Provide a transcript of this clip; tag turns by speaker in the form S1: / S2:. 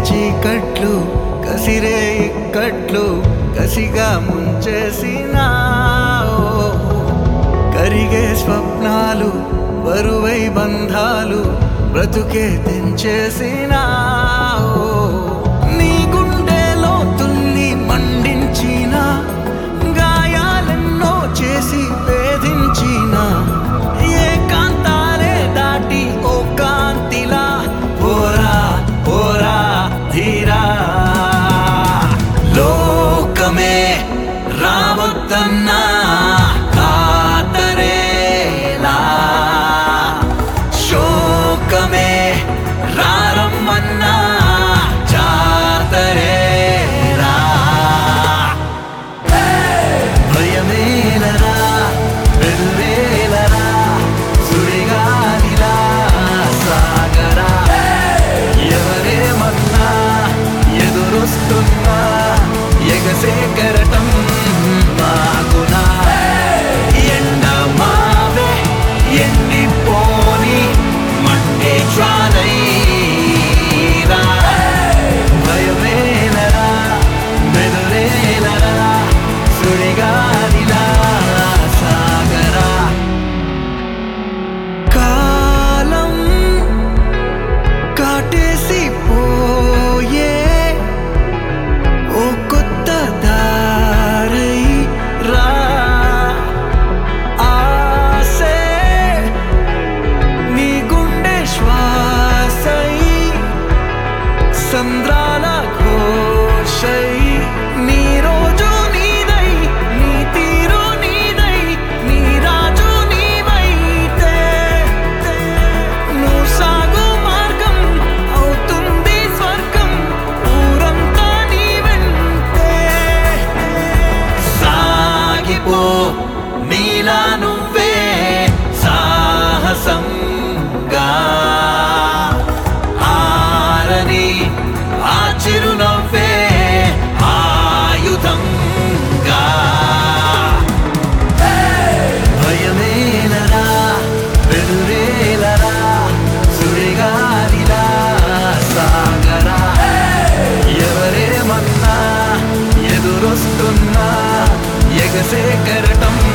S1: చీకట్లు కసిరే ఇక్కట్లు కసిగా ముంచేసినా కరిగే స్వప్నాలు బరువై బంధాలు బ్రతుకే తెంచేసినా నీ గుండెలో తుల్లి మండించిన గాయాలెన్నో చేసి వేధించిన ఏకాంతాలే దాటి ఓ కాంతిలా పోరా పోరా ధీరా లోకమే రావద్దన్నా కాతరేలా శోకమే రారమ్మన్నా జాతరేరా భయమేలరా వెల్వేలరా సుడిగాలిలా సాగరా ఎవరేమన్నా ఎదురొస్తున్నా ఎగసే కెరటం నాకునా ఎండ మావే ఎండిపోని మట్టి జ్వాలైరా భయమేలరా బెదురేలరా సుడిగాలిలా సాగరా కాలం కాటేసి పోయే ఓ కొత్త దారై రా ఆసే నీ గుండె శ్వాసై సంద్రాల ఘోషై నీ రోజు నీదై నీ తీరు నీదై నీ రాజు నీవైతే నువ్వు సాగు మార్గం అవుతుంది స్వర్గం ఊరంతా నీ వెంటే సాగిపో నీలా నువ్వే సాహసంగా ఆరని ఆ చిరునవ్వే ఆయుధంగా భయమేలరా వెదురేలరా సుడిగాలిలా సాగరా ఎవరేమన్నా ఎదురొస్తున్నా ఎగసే కెరటం